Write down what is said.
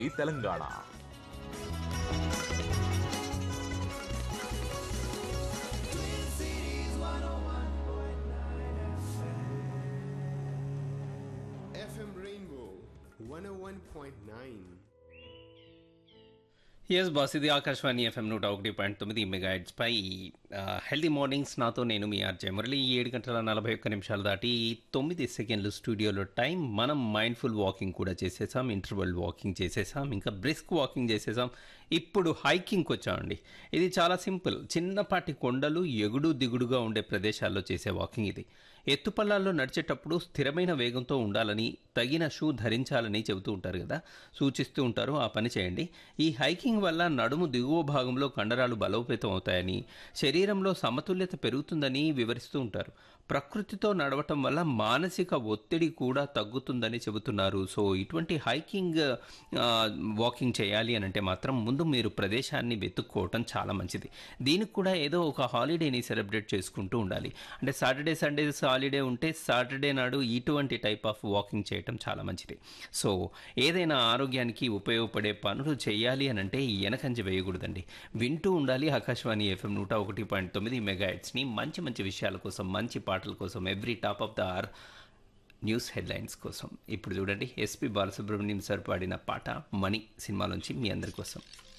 ఈ Telangana FM Rainbow 101.9. Yes boss ఇది Akashvani FM నూట ఒకటి పాయింట్ తొమ్మిది మెగాహెడ్స్ పై హెల్దీ మార్నింగ్స్ నాతో నేను మీ ఆర్జే మురళి ఏడు గంటల నలభై ఒక్క నిమిషాలు దాటి తొమ్మిది సెకండ్లు స్టూడియోలో టైం మనం మైండ్ఫుల్ వాకింగ్ కూడా చేసేసాం ఇంటర్వల్ వాకింగ్ చేసేసాం ఇంకా బ్రిస్క్ వాకింగ్ చేసేసాం ఇప్పుడు హైకింగ్కి వచ్చామండి ఇది చాలా సింపుల్ చిన్నపాటి కొండలు ఎగుడు దిగుడుగా ఉండే ప్రదేశాల్లో చేసే వాకింగ్ ఇది ఎత్తుపల్లాల్లో నడిచేటప్పుడు స్థిరమైన వేగంతో ఉండాలని తగిన షూ ధరించాలని చెబుతూ ఉంటారు కదా సూచిస్తూ ఉంటారు ఆ పని చేయండి ఈ హైకింగ్ వల్ల నడుము దిగువ భాగంలో కండరాలు బలోపేతం అవుతాయని శరీరంలో సమతుల్యత పెరుగుతుందని వివరిస్తూ ఉంటారు ప్రకృతితో నడవటం వల్ల మానసిక ఒత్తిడి కూడా తగ్గుతుందని చెబుతున్నారు సో ఇటువంటి హైకింగ్ ఆ, వాకింగ్ చేయాలి అని అంటే మాత్రం ముందు మీరు ప్రదేశాన్ని వెతుక్కోవటం చాలా మంచిది దీనికి కూడా ఏదో ఒక హాలిడేని సెలబ్రేట్ చేసుకుంటూ ఉండాలి అంటే సాటర్డే సండేస్ హాలిడే ఉంటే సాటర్డే నాడు ఇటువంటి టైప్ ఆఫ్ వాకింగ్ చేయటం చాలా మంచిది సో ఏదైనా ఆరోగ్యానికి ఉపయోగపడే పనులు చేయాలి అని అంటే వెనకంజ వేయకూడదండి వింటూ ఉండాలి ఆకాశవాణి ఎఫ్ఎం నూట ఒకటి పాయింట్ తొమ్మిది మెగాహెట్స్ని మంచి మంచి విషయాల కోసం మంచి పాటల కోసం every top of the hour news headlines కోసం ఇప్పుడు చూడండి ఎస్పి బాలసుబ్రహ్మణ్యం సార్ పాడిన పాట మణి సినిమాలోంచి మీ అందరి కోసం